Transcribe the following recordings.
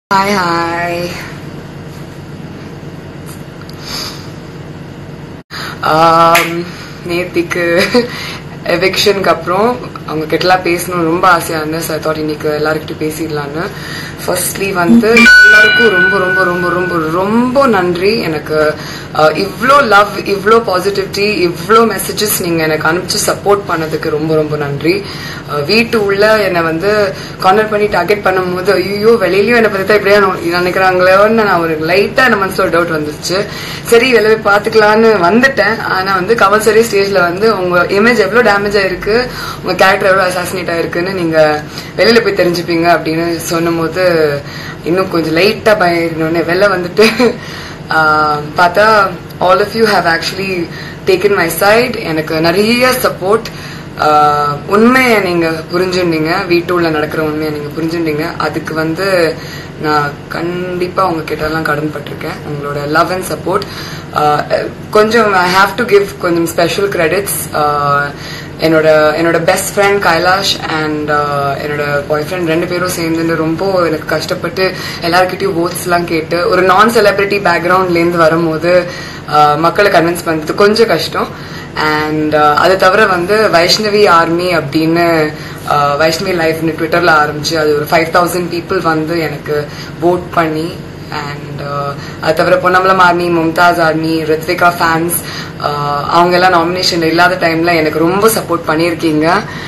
Hi hi நேத்திக்கு எவிக்ஷனுக்கு அப்புறம் அவங்க கிட்டலாம் பேசணும் ரொம்ப ஆசையா இருந்தேன் சார் தாட் இன்னைக்கு எல்லாருக்கிட்டும் பேசிடலான்னு ஃபர்ஸ்ட்லி வந்து எல்லாருக்கும் ரொம்ப ரொம்ப ரொம்ப ரொம்ப ரொம்ப நன்றி எனக்கு அஹ், இவ்ளோ லவ் இவ்ளோ பாசிட்டிவிட்டி இவ்ளோ மெசேஜஸ் நீங்க எனக்கு அனுப்பிச்சு சப்போர்ட் பண்ணதுக்கு ரொம்ப ரொம்ப நன்றி அஹ், வீட்டு உள்ள என்னை வந்து கார்னர் பண்ணி டார்கெட் பண்ணும்போது ஐயோ வெளியிலயும் என்னை பத்தி தான் இப்படியா நோ- நினைக்கிறாங்களோன்னு நான் ஒரு லைட்டா என் மனசுல ஒரு டவுட் வந்துருச்சு சரி வெளில போய் பாத்துக்கலான்னு வந்துட்டேன் ஆனா வந்து கமல் சரி ஸ்டேஜ்ல வந்து உங்க இமேஜ் எவ்வளவு டேமேஜ் ஆயிருக்கு உங்க கேரக்டர் எவ்வளவு அசாசினேட் ஆயிருக்குன்னு நீங்க வெளியில போய் தெரிஞ்சுப்பீங்க அப்படின்னு சொன்னும்போது இன்னும் கொஞ்சம் லைட்டா பயணோன்னு வெளில வந்துட்டு ஆஹ், பார்த்தா all of you have actually taken my side எனக்கு நிறைய சப்போர்ட் உண்மையை நீங்க புரிஞ்சுட்டீங்க வீட்டுள்ள நடக்கிற உண்மையை நீங்க புரிஞ்சுட்டீங்க அதுக்கு வந்து நான் கண்டிப்பா உங்ககிட்ட எல்லாம் கடன்பட்டிருக்கேன் உங்களோட லவ் அண்ட் சப்போர்ட் கொஞ்சம் ஐ ஹாவ் டு கிவ் கொஞ்சம் ஸ்பெஷல் கிரெடிட்ஸ் என்னோட என்னோட பெஸ்ட் ஃப்ரெண்ட் கைலாஷ் அண்ட் என்னோட பாய் ஃப்ரெண்ட் ரெண்டு பேரும் சேர்ந்து ரொம்ப எனக்கு கஷ்டப்பட்டு எல்லாருக்கிட்டையும் votes எல்லாம் கேட்டு ஒரு நான் செலிபிரிட்டி பேக்ரவுண்ட்ல இருந்து வரும்போது uh, மக்களை கன்வின்ஸ் பண்றது கொஞ்சம் கஷ்டம் அண்ட் அது தவிர வந்து வைஷ்ணவி ஆர்மி அப்படின்னு uh, வைஷ்ணவி லைஃப்னு ட்விட்டர்ல ஆரம்பிச்சு அது ஒரு ஃபைவ் தௌசண்ட் பீப்புள் வந்து எனக்கு vote பண்ணி அண்ட் அது தவிர Ponnambalam army Mumtaz army Riythvika fans அவங்க எல்லாம் நாமினேஷன் இல்லாத டைம்ல எனக்கு ரொம்ப சப்போர்ட் பண்ணியிருக்கீங்க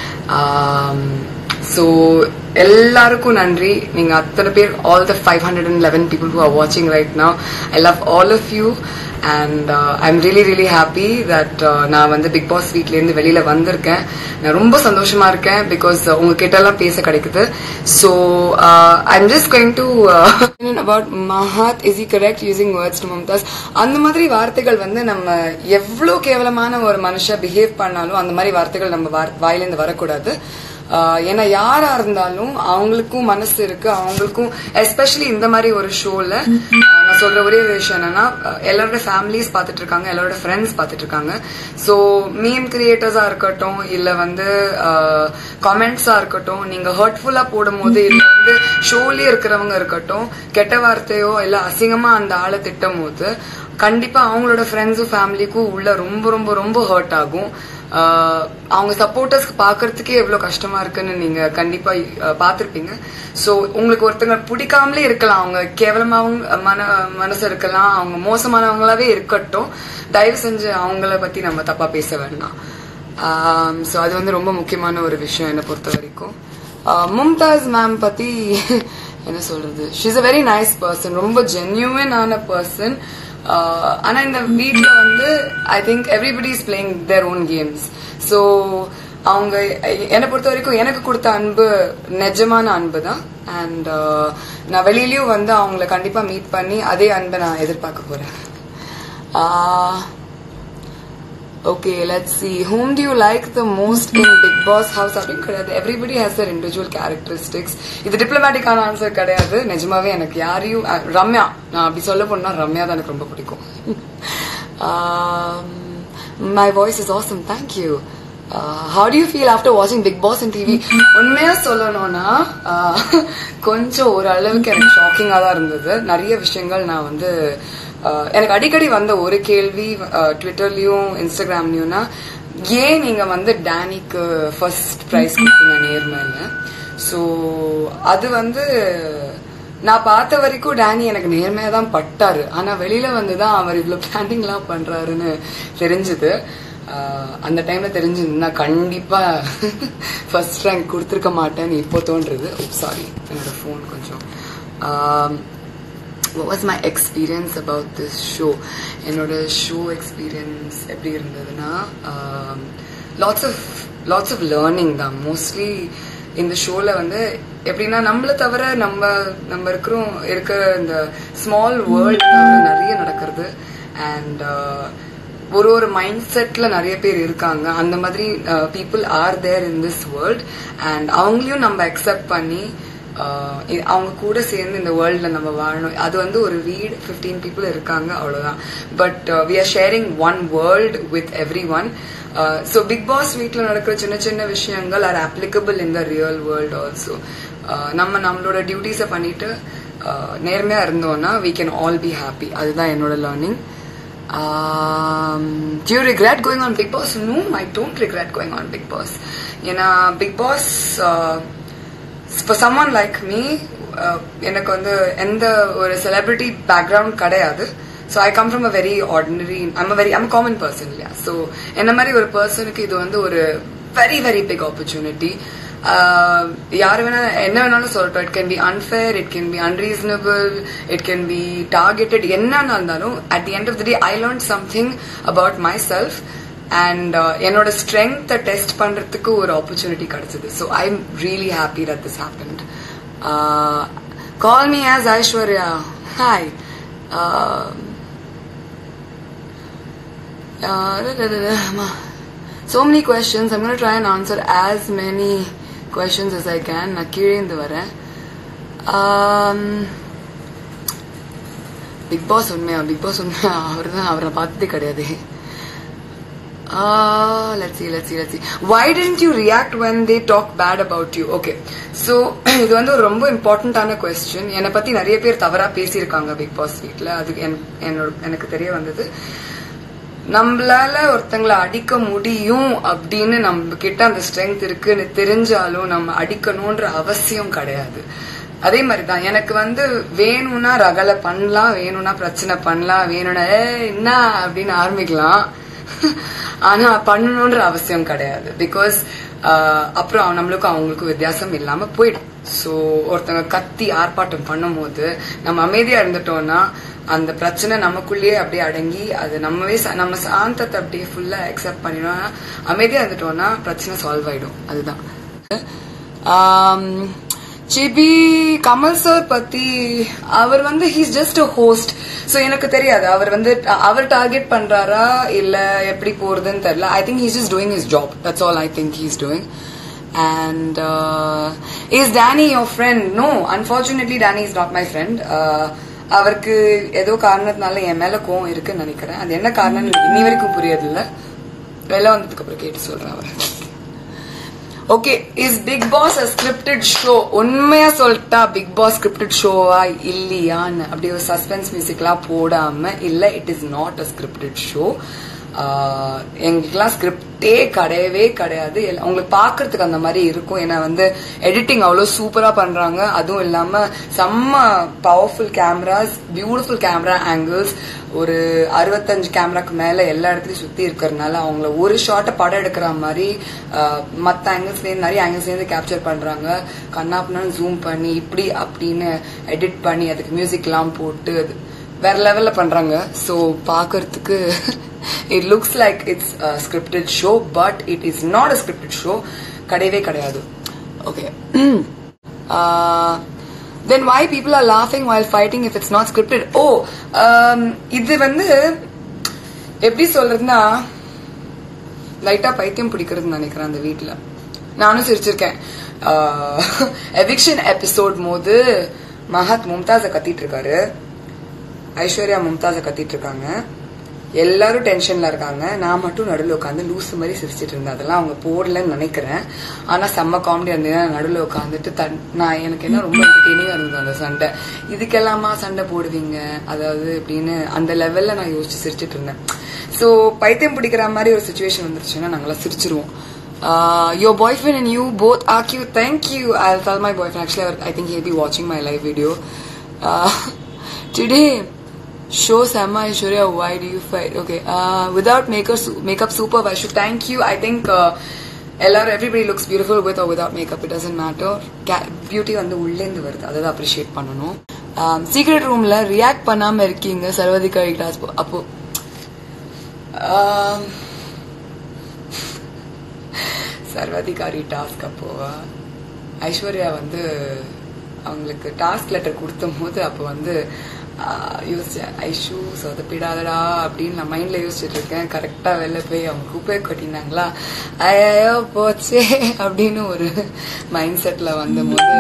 ஸோ எல்லாருக்கும் நன்றி நீங்க அத்தனை பேர் all the five hundred and eleven people who are வாட்சிங் right now I love all of you and I am really really happy that நான் வந்து பிக் பாஸ் வீட்ல இருந்து வெளியில வந்திருக்கேன் நான் ரொம்ப சந்தோஷமா இருக்கேன் பிகாஸ் உங்ககிட்ட எல்லாம் பேச கிடைக்குது so I am just going to about Mahat is a correct using words to Mumtaz அந்த மாதிரி வார்த்தைகள் வந்து நம்ம எவ்வளவு கேவலமான ஒரு மனுஷன் பிஹேவ் பண்ணாலும் அந்த மாதிரி வார்த்தைகள் நம்ம வார்- வாயிலிருந்து வரக்கூடாது ஆஹ் ஏன்னா யாரா இருந்தாலும் அவங்களுக்கும் மனசு இருக்கு அவங்களுக்கும் எஸ்பெஷலி இந்த மாதிரி ஒரு ஷோல நான் சொல்ற ஒரே ஒரு விஷயம் என்னன்னா அஹ் எல்லாரோட ஃபேமிலிஸ் பார்த்துட்டு இருக்காங்க எல்லாரோட ஃப்ரெண்ட்ஸ் பார்த்துட்டு இருக்காங்க ஸோ மீம் கிரியேட்டர்ஸா இருக்கட்டும் இல்ல வந்து காமெண்ட்ஸா இருக்கட்டும் நீங்க ஹர்ட்ஃபுல்லா போடும்போது இல்ல வந்து ஷோலயே இருக்கிறவங்க இருக்கட்டும் கெட்ட வார்த்தையோ இல்ல அசிங்கமா அந்த ஆளை திட்டும் போது கண்டிப்பா அவங்களோட ஃப்ரெண்ட்ஸும் ஃபேமிலிக்கும் உள்ள ரொம்ப ரொம்ப ரொம்ப ஹர்ட் ஆகும் ஆஹ் அவங்க சப்போர்ட்டர்ஸ்க்கு பாக்குறதுக்கே எவ்வளவு கஷ்டமா இருக்குன்னு நீங்க கண்டிப்பா ஆஹ் பார்த்திருப்பீங்க சோ உங்களுக்கு ஒருத்தங்க பிடிக்காமலே இருக்கலாம் அவங்க கேவலமாவும் மன மனசு இருக்கலாம் அவங்க மோசமானவங்களாவே இருக்கட்டும் தயவு செஞ்சு அவங்கள பத்தி நம்ம தப்பா பேச வேண்டாம் சோ அது வந்து ரொம்ப முக்கியமான ஒரு விஷயம் என்னை பொறுத்த வரைக்கும் ஆஹ் மும்தாஸ் மேம் பத்தி என்ன சொல்றது she's a very nice person ரொம்ப ஜென்யூனான பர்சன் ஆனா இந்த வீட்ல வந்து I think everybody is playing their own games so அவங்க என்னை பொறுத்த வரைக்கும் எனக்கு கொடுத்த அன்பு நிஜமான அன்பு தான் அண்ட் நான் வெளியிலயும் வந்து அவங்கள கண்டிப்பா மீட் பண்ணி அதே அன்பை நான் எதிர்பார்க்க போறேன் okay let's see whom do you like the most in Bigg Boss house அப்படின்னு கிடையாது everybody has their individual characteristics இது டிப்ளமேட்டிக்கான ஆன்சர் கிடையாது நிஜமாவே எனக்கு யாரையும் அஹ், ரம்யா நான் அப்படி சொல்ல போனா ரம்யா தான் எனக்கு ரொம்ப பிடிக்கும் my voice is awesome thank you how do you feel after வாட்சிங் பிக் பாஸ் இன் டிவி உண்மையா சொல்லணும்னா uh, கொஞ்சம் ஓரளவுக்கு எனக்கு ஷாக்கிங்கா தான் இருந்தது நிறைய விஷயங்கள் நான் வந்து uh, எனக்கு அடிக்கடி வந்த ஒரு கேள்வி ட்விட்டர்லயும் இன்ஸ்டாகிராம்லயும்னா ஏன் நீங்க வந்து டேனிக்கு ஃபர்ஸ்ட் ப்ரைஸ் கொடுத்தீங்க நேர்மையில ஸோ அது வந்து நான் பார்த்த வரைக்கும் டேனி எனக்கு நேர்மையா தான் பட்டாரு ஆனா வெளியில வந்துதான் அவர் இவ்வளவு பிளானிங்லாம் பண்றாருன்னு தெரிஞ்சது அந்த டைம்ல தெரிஞ்சிருந்தா கண்டிப்பா ஃபர்ஸ்ட் ரேங்க் கொடுத்துருக்க மாட்டேன்னு இப்போ தோன்றுது சாரி என்னோட ஃபோன் கொஞ்சம் ஆம், what was my experience about this show என்னோட ஷோ எக்ஸ்பீரியன்ஸ் எப்படி இருந்ததுன்னா lots of lots of learning தான் மோஸ்ட்லி இந்த ஷோல வந்து எப்படின்னா நம்மள தவிர நம்ம நம்ம இருக்கிறோம் இருக்கிற இந்த ஸ்மால் வேர்ல்ட் நிறைய நடக்கிறது அண்ட் ஒரு ஒரு மைண்ட் செட்ல நிறைய பேர் இருக்காங்க அந்த மாதிரி people are there in this world and அவங்களையும் நம்ம அக்செப்ட் பண்ணி ஆஹ் இ- அவங்க கூட சேர்ந்து இந்த வேர்ல்ட்ல நம்ம வாழணும் அது வந்து ஒரு வீடு 15 பீப்புள் இருக்காங்க அவ்வளவுதான் but we are sharing one world with every one so Bigg Boss வீட்டில் நடக்கிற சின்ன சின்ன விஷயங்கள் are applicable in the real world also நம்ம நம்மளோட டியூட்டிஸை பண்ணிட்டு நேர்மையா இருந்தோம்னா we can all be happy அதுதான் என்னோட learning do you regret going on big boss no i don't regret going on big boss ஏன்னா big boss uh, for someone like me uh, எனக்கு வந்து எந்த ஒரு செலிபிரிட்டி பேக்ரவுண்ட் கிடையாது so I come from a very ordinary I'm a very I'm common person இல்லையா ஸோ என்ன மாதிரி ஒரு பர்சனுக்கு இது வந்து ஒரு வெரி வெரி பிக் ஆப்பர்ச்சுனிட்டி யார் வேணா என்ன வேணாலும் சொல்லட்டும் it can be unfair it can be unreasonable it can be targeted என்னன்னா இருந்தாலும் at the end of the day I learn something about myself and என்னோட ஸ்ட்ரென்த்தை டெஸ்ட் பண்றதுக்கு ஒரு ஆப்பர்ச்சுனிட்டி கிடைச்சது so I am really happy that this happened call me as Aishwarya hi so many questions. I'm going to try and answer as many questions as I can. நான் கீழே இருந்து வரேன் Bigg Boss உண்மையா Bigg Boss உண்மையா அவர் தான் அவரை பார்த்ததே கிடையாது Uh, let's see, let's see, let's see. Why didn't you react when they talk bad about you? Okay. So, இது வந்து ஒரு ரொம்ப இம்பார்ட்டன்டான கொஸ்டின் என்னை பத்தி நிறைய பேர் தவறா பேசியிருக்காங்க பிக் பாஸ் வீட்ல அது என்- என்னோட எனக்கு தெரிய வந்தது நம்மளால ஒருத்தங்களை அடிக்க முடியும் அப்படின்னு நம்ம கிட்ட அந்த ஸ்ட்ரென்த் இருக்குன்னு தெரிஞ்சாலும் நம்ம அடிக்கணும்ன்ற அவசியம் கிடையாது அதே மாதிரி தான் எனக்கு வந்து வேணும்னா ரகலை பண்ணலாம் வேணும்னா பிரச்சனை பண்ணலாம் வேணும்னா "ஏய், என்ன அப்படின்னு ஆரம்பிக்கலாம் ஆனா பண்ணணும்ன்ற அவசியம் கிடையாது பிகாஸ் அப்புறம் நம்மளுக்கும் அவங்களுக்கும் வித்தியாசம் இல்லாம போயிடும் ஸோ ஒருத்தங்க கத்தி ஆர்ப்பாட்டம் பண்ணும்போது நம்ம அமைதியா இருந்துட்டோம்னா அந்த பிரச்சனை நமக்குள்ளேயே அப்படியே அடங்கி அது நம்மவே ச- நம்ம சாந்தத்தை அப்படியே ஃபுல்லா அக்செப்ட் பண்ணிடணும் அமைதியா இருந்துட்டோம்னா பிரச்சனை சால்வ் ஆயிடும் அதுதான் ஆம், சிபி கமல் சார் பத்தி அவர் வந்து he's just a host so எனக்கு தெரியாது அவர் வந்து அவர் டார்கெட் பண்றாரா இல்ல எப்படி போறதுன்னு தெரியல I think he's just doing his job that's all I think he's doing and is Danny your friend no unfortunately Danny is not my friend அவருக்கு ஏதோ காரணத்தினால என் மேல கோவம் இருக்குன்னு நினைக்கிறேன் அது என்ன காரணம்னு எனக்கு இன்னி வரைக்கும் புரியதில்லை வெளில வந்ததுக்கு அப்புறம் கேட்டு சொல்றேன் அவரை okay is Bigg Boss a scripted show உண்மையா சொல்லிட்டா பிக் பாஸ் ஸ்கிரிப்டட் ஷோவா இல்லையான்னு அப்படி ஒரு சஸ்பென்ஸ் மியூசிக்லாம் போடாம இல்ல it is not a scripted show எங்களுக்குலாம் ஸ்கிரிப்டே கிடையவே கிடையாது எல்லா- உங்களுக்கு பாக்குறதுக்கு அந்த மாதிரி இருக்கும் ஏன்னா வந்து எடிட்டிங் அவ்வளவு சூப்பரா பண்றாங்க அதுவும் இல்லாம செம்ம powerful cameras beautiful camera angles ஒரு அறுபத்தஞ்சு கேமராக்கு மேல எல்லா இடத்துலயும் சுத்தி இருக்கிறதுனால அவங்கள ஒரு ஷாட்டை படம் எடுக்கிற மாதிரி ஆஹ், மத்த ஆங்கிள்ஸ்ல இருந்து நிறைய ஆங்கிள்ஸ்ல இருந்து கேப்சர் பண்றாங்க கண்ணாப்னா ஜூம் பண்ணி இப்படி அப்படின்னு எடிட் பண்ணி அதுக்கு மியூசிக் எல்லாம் போட்டு அது வேற லெவல்ல பண்றாங்க சோ பாக்குறதுக்கு it looks like it's scripted show but it is not a scripted show கிடையவே கிடையாது okay then why people are லாஃபிங் while fighting if it's not scripted oh இது வந்து எப்படி சொல்றதுன்னா லைட்டா பைத்தியம் பிடிக்கிறதுன்னு நினைக்கிறேன் அந்த வீட்ல நானும் சிரிச்சிருக்கேன் எவிக்ஷன் எபிசோட் போது மஹத் மும்தாஸ கத்திட்டு இருக்காரு ஐஸ்வர்யா மும்தாஸ கத்திட்டு இருக்காங்க எல்லாரும் டென்ஷன்ல இருக்காங்க நான் மட்டும் நடுவில் உட்காந்து லூசு மாதிரி சிரிச்சிட்டு இருந்தேன் அதெல்லாம் அவங்க போடலன்னு நினைக்கிறேன் ஆனா செம்ம காமெடி இருந்ததுன்னா நடுவில் உட்காந்துட்டு தன் நான் எனக்கு என்ன ரொம்ப என்டர்டெய்னிங்கா இருந்தது அந்த சண்டை இதுக்கெல்லாமா சண்டை போடுவீங்க அதாவது அப்படின்னு அந்த லெவல்ல நான் யோசிச்சு சிரிச்சிட்டு இருந்தேன் சோ பைத்தியம் பிடிக்கிற மாதிரி ஒரு சுச்சுவேஷன் வந்துருச்சுன்னா நாங்களாம் சிரிச்சிருவோம் Uh, your boyfriend and you both are cute. Thank you. I'll tell my boyfriend. Actually, I think he'll be watching my live video. Uh, today, show Sama Aishwarya. Why do you fight? Okay. Uh, without makeup, makeup super. I should thank you. I think. Uh, எல்லாரும் everybody looks beautiful with or without makeup it doesn't matter beauty வந்து உள்ளேந்து வருது அதை தான் appreciate பண்ணணும் secret ரூம்ல react பண்ணாம இருக்கீங்க சர்வதிகாரி கிளாஸ் அப்போ um, சர்வாதிகாரி டாஸ்க் அப்போவா ஐஸ்வர்யா வந்து அவங்களுக்கு டாஸ்க் லெட்டர் கொடுத்த போது அப்போ வந்து ஆஹ், யோசிச்சேன் ஐஷு சொதப்பிடாதடா அப்படின்னு நான் மைண்ட்ல யோசிச்சுட்டு இருக்கேன் கரெக்டா வெளில போய் அவங்க குப்பை கொட்டினாங்களா ஐயோ போச்சே அப்படின்னு ஒரு மைண்ட் செட்ல வந்த போது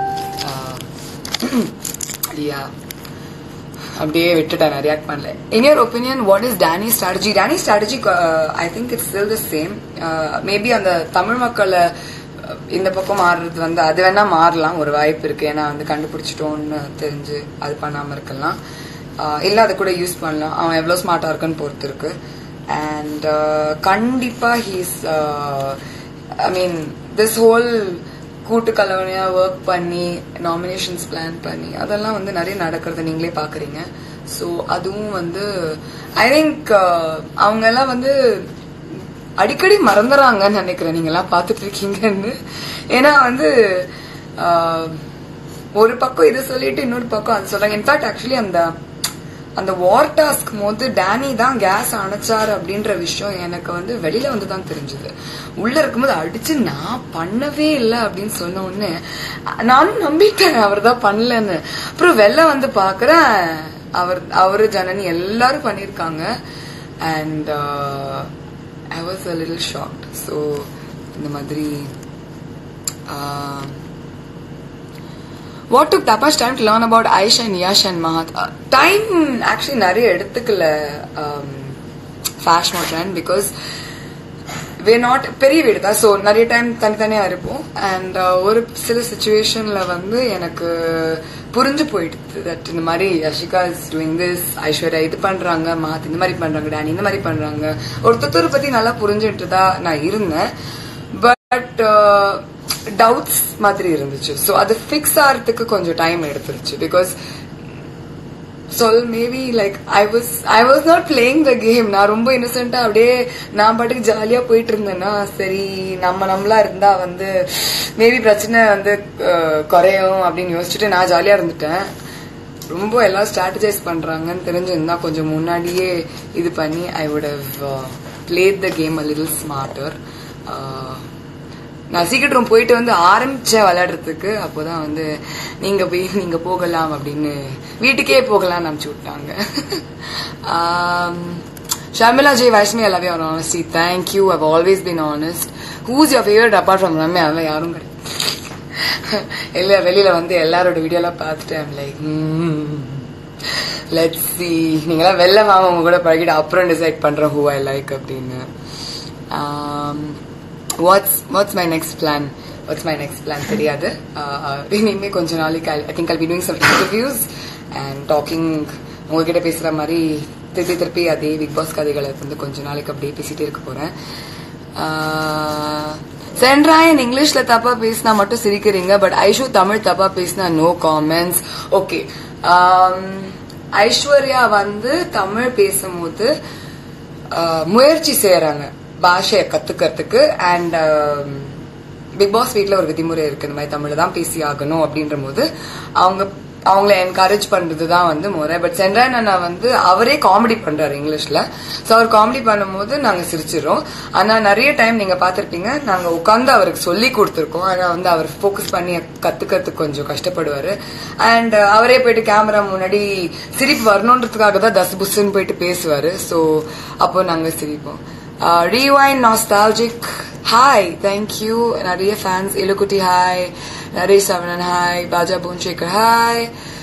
யா அப்படியே விட்டுட்டேன் நான் ரியாக்ட் பண்ணல in your opinion what is Danny strategy Danny strategy I think it's still the same maybe அந்த தமிழ் மக்களை இந்த பக்கம் மாறுறது வந்து அது வேணா மாறலாம் ஒரு வாய்ப்பு இருக்கு ஏன்னா வந்து கண்டுபிடிச்சிட்டோம்னு தெரிஞ்சு அது பண்ணாம இருக்கலாம் ஆஹ் இல்ல அதை கூட யூஸ் பண்ணலாம் அவன் எவ்வளவு ஸ்மார்ட்டா இருக்குன்னு பொறுத்து இருக்கு அண்ட் கண்டிப்பா he's I mean this whole கூட்டு கலவனையா ஒர்க் பண்ணி நாமினேஷன்ஸ் பிளான் பண்ணி அதெல்லாம் வந்து நிறைய நடக்கிறத நீங்களே பாக்குறீங்க ஸோ அதுவும் வந்து ஐ திங்க் அவங்க எல்லாம் வந்து அடிக்கடி மறந்துறாங்கன்னு நினைக்கிறேன் நீங்க எல்லாம் பார்த்துட்டு இருக்கீங்கன்னு ஏன்னா வந்து ஆஹ், ஒரு பக்கம் இது சொல்லிட்டு இன்னொரு பக்கம் அது சொல்றாங்க இன்ஃபேக்ட் ஆக்சுவலி அந்த அந்த வார் டாஸ்க் போது டேனி தான் கேஸ் அணைச்சாரு அப்படின்ற விஷயம் எனக்கு வந்து வெளியில வந்து தான் தெரிஞ்சது உள்ள இருக்கும்போது அடிச்சு நான் பண்ணவே இல்லை அப்படின்னு சொன்ன உடனே நானும் நம்பிட்டேன் அவர் தான் பண்ணலன்னு அப்புறம் வெளில வந்து பாக்குறேன் அவர் அவரு ஜனனி எல்லாரும் பண்ணியிருக்காங்க and I was a little shocked so இந்த மாதிரி what took that much time to learn about Aisha and Yash and Mahat? Uh, time actually நிறைய எடுத்துக்கல fashion trend because we not பெரிய வீடு தான் ஸோ நிறைய டைம் தனித்தனியா இருப்போம் அண்ட் ஒரு சில சுச்சுவேஷன்ல வந்து எனக்கு புரிஞ்சு போயிடுது தட் இந்த மாதிரி Yashika is doing this Aishwarya இது பண்றாங்க மஹத் இந்த மாதிரி பண்றாங்க டேனி இந்த மாதிரி பண்றாங்க ஒருத்தர் பத்தி நல்லா புரிஞ்சுட்டு தான் நான் இருந்தேன் பட் டவுட்ஸ் மாதிரி இருந்துச்சு ஸோ அது ஃபிக்ஸ் ஆகிறதுக்கு கொஞ்சம் டைம் எடுத்துருச்சு பிகாஸ் சொல் maybe like I was I was not playing the game நான் ரொம்ப இன்னசென்ட்டா அப்படியே நான் பாட்டுக்கு ஜாலியா போயிட்டு இருந்தேன்னா சரி நம்ம நம்மளா இருந்தா வந்து மேபி பிரச்சனை வந்து அஹ், குறையும் அப்படின்னு யோசிச்சுட்டு நான் ஜாலியா இருந்துட்டேன் ரொம்ப எல்லாம் ஸ்ட்ராட்டஜைஸ் பண்றாங்கன்னு தெரிஞ்சிருந்தா கொஞ்சம் முன்னாடியே இது பண்ணி I would have played the game a little smarter நான் சீக்கிரம் ரூம் போயிட்டு வந்து ஆரம்பிச்சேன் விளையாடுறதுக்கு அப்போதான் வந்து நீங்க போய் நீங்க போகலாம் அப்படின்னு வீட்டுக்கே போகலாம்னு அனுப்பிச்சு விட்டாங்க Sharmila Jai Vaishmi I love you honesty thank you have always been honest who's your favourite apart from Ramya அதெல்லாம் யாரும் கிடையாது இல்ல வெளியில வந்து எல்லாரோட வீடியோலாம் பார்த்துட்டு ஐம் லைக் லெட் சி நீங்களாம் வெளில வாங்க உங்க கூட பழகிட்டு அப்புறம் டிசைட் பண்றேன் ஹூ ஐ லைக் அப்படின்னு what's what's my next plan what's my next plan தெரியாது Uh, இனிமே கொஞ்ச நாளைக்கு I think I'll be doing some interviews and talking உங்ககிட்ட பேசுற மாதிரி திருப்பி திருப்பி அதே பிக் பாஸ் கதைகளை வந்து கொஞ்ச நாளைக்கு அப்படியே பேசிட்டே இருக்க போறேன் சென்ட்ராயன் இங்கிலீஷ்ல தப்பா பேசினா மட்டும் சிரிக்கிறீங்க பட் ஐஷு தமிழ் தப்பா பேசினா நோ காமெண்ட்ஸ் ஓகே ஐஸ்வர்யா வந்து தமிழ் பேசும்போது ஆஹ், முயற்சி செய்யறாங்க பாஷையை கத்துக்கிறதுக்கு அண்ட் பிக் பாஸ் வீட்ல ஒரு விதிமுறை இருக்கு இந்த மாதிரி தமிழ்ல தான் பேசி ஆகணும் அப்படின்ற போது அவங்க அவங்கள என்கரேஜ் பண்றது தான் வந்து முறை பட் சென்ட்ராயன் அண்ணா வந்து அவரே காமெடி பண்றாரு இங்கிலீஷ்ல ஸோ அவர் காமெடி பண்ணும்போது நாங்க சிரிச்சிடும் ஆனா நிறைய டைம் நீங்க பார்த்திருப்பீங்க நாங்க உட்காந்து அவருக்கு சொல்லி கொடுத்துருக்கோம் ஆனா வந்து அவர் ஃபோக்கஸ் பண்ணி கத்துக்கிறதுக்கு கொஞ்சம் கஷ்டப்படுவாரு அண்ட் அவரே போயிட்டு கேமரா முன்னாடி சிரிப்பு வரணுன்றதுக்காக தான் தஸ் புஸ்ன்னு போயிட்டு பேசுவாரு ஸோ அப்போ நாங்க சிரிப்போம் ரீவைன் நாஸ்டாலஜிக் ஹாய் தேங்க்யூ நிறைய ஃபேன்ஸ் இலுக்குட்டி ஹாய் நரேஷ் சவணன் ஹாய் பாஜா பூன்சேகர் hi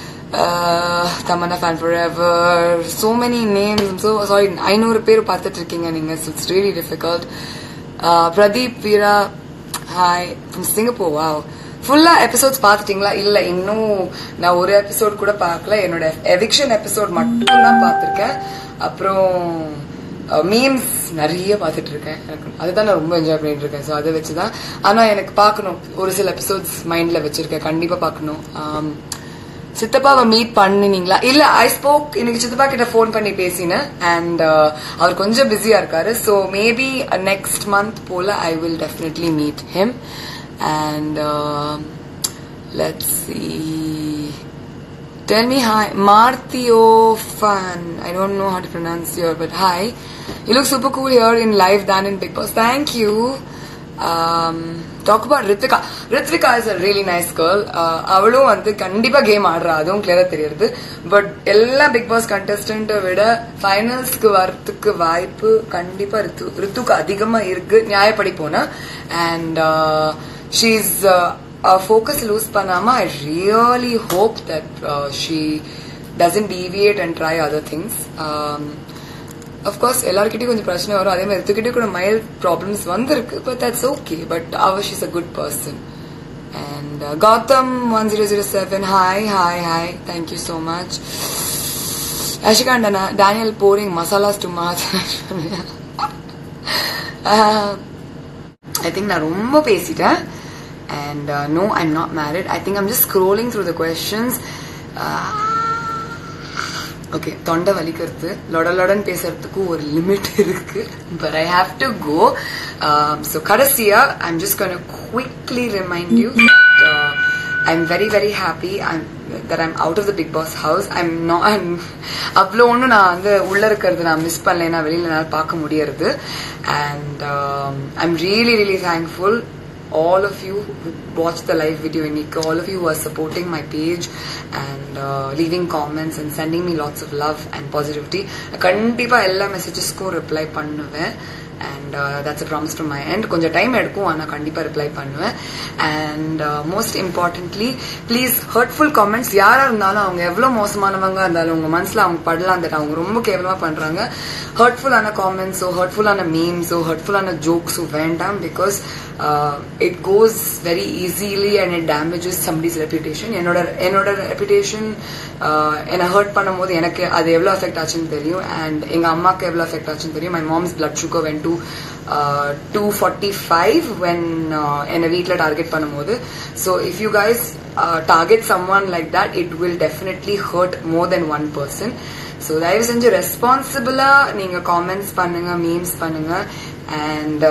Tamannaah fan forever so many names so sorry ஐநூறு பேர் பார்த்துட்டு இருக்கீங்க நீங்க it's really difficult Pradeep Veera hi from Singapore wow ஃபுல்லா எபிசோட்ஸ் பார்த்துட்டீங்களா இல்ல இன்னும் நான் ஒரு எபிசோட் கூட பார்க்கல என்னோட எவிக்ஷன் எபிசோட் மட்டும் தான் பார்த்திருக்கேன் அப்புறம் மீம்ஸ் நிறைய பார்த்துட்டு இருக்கேன் எனக்கு அதுதான் நான் ரொம்ப என்ஜாய் பண்ணிட்டு இருக்கேன் ஸோ அதை வச்சுதான் ஆனா எனக்கு பார்க்கணும் ஒரு சில எபிசோட்ஸ் மைண்ட்ல வச்சிருக்கேன் கண்டிப்பா பார்க்கணும் ஆம், சித்தப்பாவை மீட் பண்ணினீங்களா இல்ல ஐ ஸ்போக் இன்னைக்கு சித்தப்பா கிட்ட ஃபோன் பண்ணி பேசினேன் அண்ட் அவர் கொஞ்சம் பிஸியா இருக்காரு ஸோ மேபி நெக்ஸ்ட் மந்த் போல I will definitely meet him and let's see Tell me hi, Martio Fan. I don't know how to pronounce your, but hi. You look super cool here in live than in Big Boss. Thank you. Um, talk about Ritvika. Ritvika is a really nice girl. Uh, அவளும் வந்து கண்டிப்பா game ஆடுறா அதுவும் கிளியரா தெரியுது but எல்லா big pass கண்டஸ்டன்ட்டை விட ஃபைனல்ஸ்க்கு வரத்துக்கு வாய்ப்பு கண்டிப்பா ரித்து ரித்துக்கு அதிகமா இருக்கு நியாயப்படி போனா அண்ட் ஷீஸ் ஃபோக்கஸ் லூஸ் பண்ணாம I really hope that she doesn't deviate and try other things of course எல்லாருக்கிட்டையும் கொஞ்சம் பிரச்சனை வரும் அதே மாதிரி எடுத்துக்கிட்டே கூட மைல் ப்ராப்ளம்ஸ் வந்திருக்கு பட் தட்ஸ் ஓகே பட் அவர் she's a good person and Gautham one zero zero seven hi hi hi thank you so much அஷிகாண்டனா டேனியல் போரிங் மசாலாஸ் டு மாத் ஐ திங்க் நான் ரொம்ப பேசிட்டேன் and no I'm not married I think I'm just scrolling through the questions okay தொண்டை வலிக்கிறது லொட லொடன்னு பேசுறதுக்கு ஒரு லிமிட் இருக்கு but I have to go so கடைசியா I'm just gonna quickly remind you I'm very very happy I'm that I'm out of the Bigg Boss house I'm not I'm அவ்வளோ ஒன்றும் நான் வந்து உள்ள இருக்கிறது நான் மிஸ் பண்ணலைன்னா வெளியில என்னால் பார்க்க முடியறது and I'm really really thankful all of you who watched the live video Inika, all of you who are supporting my page and uh, leaving comments and sending me lots of love and positivity. கண்டிப்பா எல்லா மெசேஜஸ்க்கும் reply பண்ணுவேன் and that's a promise from my end கொஞ்சம் time எடுக்கும் ஆனால் கண்டிப்பாக reply பண்ணுவேன் and most importantly please hurtful comments யாராக இருந்தாலும் அவங்க எவ்வளோ மோசமானவங்க இருந்தாலும் உங்கள் மனசில் அவங்க படலாம் தட் அவங்க ரொம்ப கேவலமாக பண்ணுறாங்க ஹர்ட்ஃபுல்லான காமெண்ட்ஸோ ஹர்ட்ஃபுல்லான மீம்ஸோ ஹர்ட்ஃபுல்லான ஜோக்ஸோ வேண்டாம் because it goes very easily and it damages somebody's reputation என்னோட என்னோட ரெப்யூட்டேஷன் என்னை ஹர்ட் பண்ணும்போது எனக்கு அது எவ்வளோ அஃபெக்ட் ஆச்சுன்னு தெரியும் அண்ட் எங்கள் அம்மாவுக்கு எவ்வளோ அஃபெக்ட் ஆச்சுன்னு தெரியும் my mom's blood sugar went to two forty five when என்னை வீட்டில் டார்கெட் பண்ணும்போது so if you guys target someone like that it will definitely hurt more than one person so தயவு செஞ்சு ரெஸ்பான்சிபிளா நீங்க காமெண்ட்ஸ் பண்ணுங்க மீம்ஸ் பண்ணுங்க and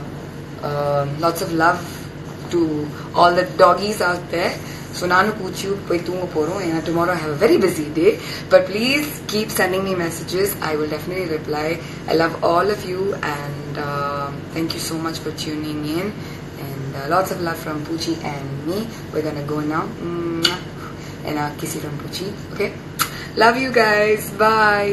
lots of love to all the talkies are there so நானும் பூச்சி போய் தூங்க போறோம் ஏன்னா tomorrow have a very busy day but please keep sending me messages I will definitely reply I love all of you and thank you so much for tuning in and uh, lots of love from Poochie and me. We're gonna go now. Mwah. And a kissy from Poochie. Okay? Love you guys. Bye.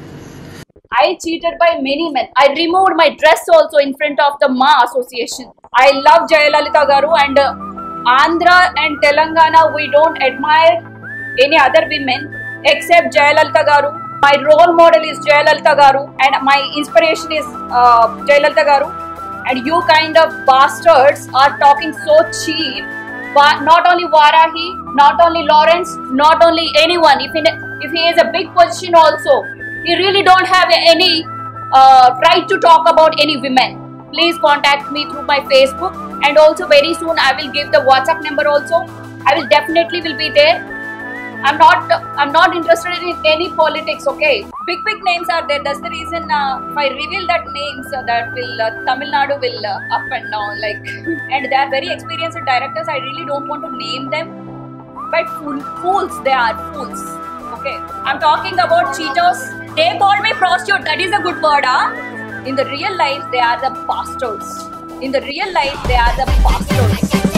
I cheated by many men. I removed my dress also in front of the Ma Association. I love Jayalalitha Garu and uh, Andhra and Telangana. We don't admire any other women except Jayalalitha Garu. My role model is Jayalalitha Garu and my inspiration is uh, Jayalalitha Garu. And you kind of bastards are talking so cheap. Wa- Not only Varahi, not only Lawrence, not only anyone. If in, if he is a big position also, he really don't have any uh, right to talk about any women. Please contact me through my Facebook and also very soon I will give the WhatsApp number also. I will definitely will be there. I'm not I'm not interested in any politics. Okay, big big names are there. That's the reason uh, if I reveal that names uh, that will uh, Tamil Nadu will uh, up and down like, and they are very experienced directors. I really don't want to name them, but fool, fools they are fools. Okay, I'm talking about cheaters. They call me prostitute. That is a good word, huh? In the real life, they are the bastards. In the real life, they are the bastards.